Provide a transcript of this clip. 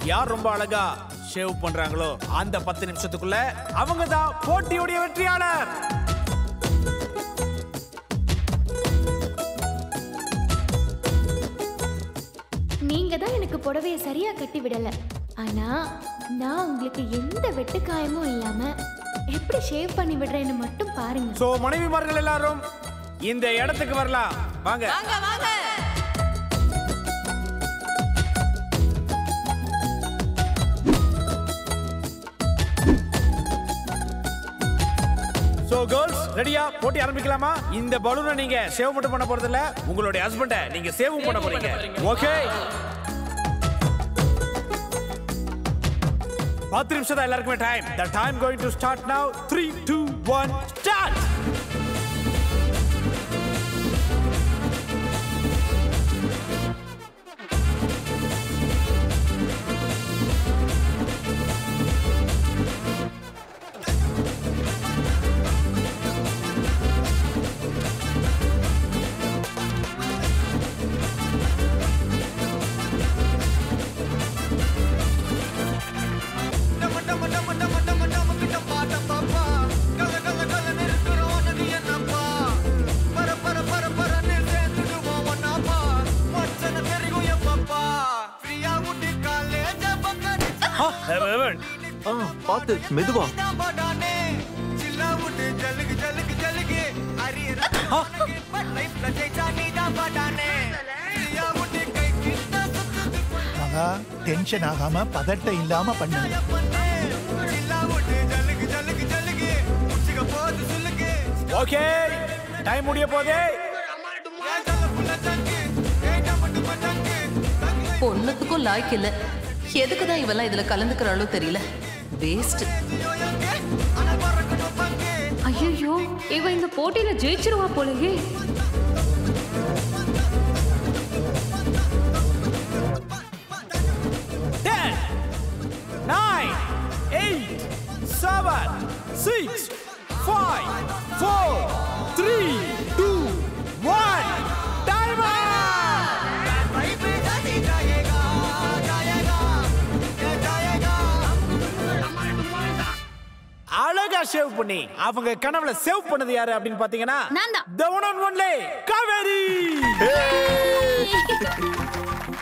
யார் ரொம்ப அழகா ஷேவ் பண்றாங்களோ அந்த பத்து நிமிஷத்துக்குள்ள அவங்க தான் போட்டியுடைய வெற்றியாளர் நீங்க தான் எனக்கு புடவைய சரியா கட்டி விடல ஆனா நான் உங்களுக்கு எந்த வெட்டு காயமும் இல்லாம எப்படி ஷேவ் பண்ணி விடுறேன்னு மட்டும் பாருங்க சோ மனைவிமார்கள் எல்லாரும் இந்த இடத்துக்கு வரலாம் வாங்க வாங்க வாங்க சோ கேர்ள்ஸ் ரெடியா போட்டி ஆரம்பிக்கலாமா இந்த பலூனை நீங்க சேவ் மட்டும் பண்ண போறது இல்ல உங்களுடைய ஹஸ்பண்ட நீங்க சேவும் பண்ண போறீங்க ஓகே பத்து நிமிஷம் தான் எல்லாருக்குமே time the time going to start now three two one start ஆ பாத்து மெதுவா மகா டென்ஷன் ஆகாம பதட்டம் இல்லாம பண்ணு ஓகே டைம் முடிய போதே பொண்ணுத்துக்கும் லாய்க்கு இல்ல எதுக்கு தான் இவெல்லாம் இதுல கலந்துக்கிறாளோ தெரியல வேஸ்ட் ஐயோ இவ இந்த போட்டியில ஜெயிச்சிருவா போலயே Ten, nine, eight, seven, six, five, four, three, two, one. Timer! அழகா சேவ் பண்ணி அவங்க கனவுல சேவ் பண்ணது யாரு அப்படின்னு பாத்தீங்கன்னா நான் தான். the one and only Kaveri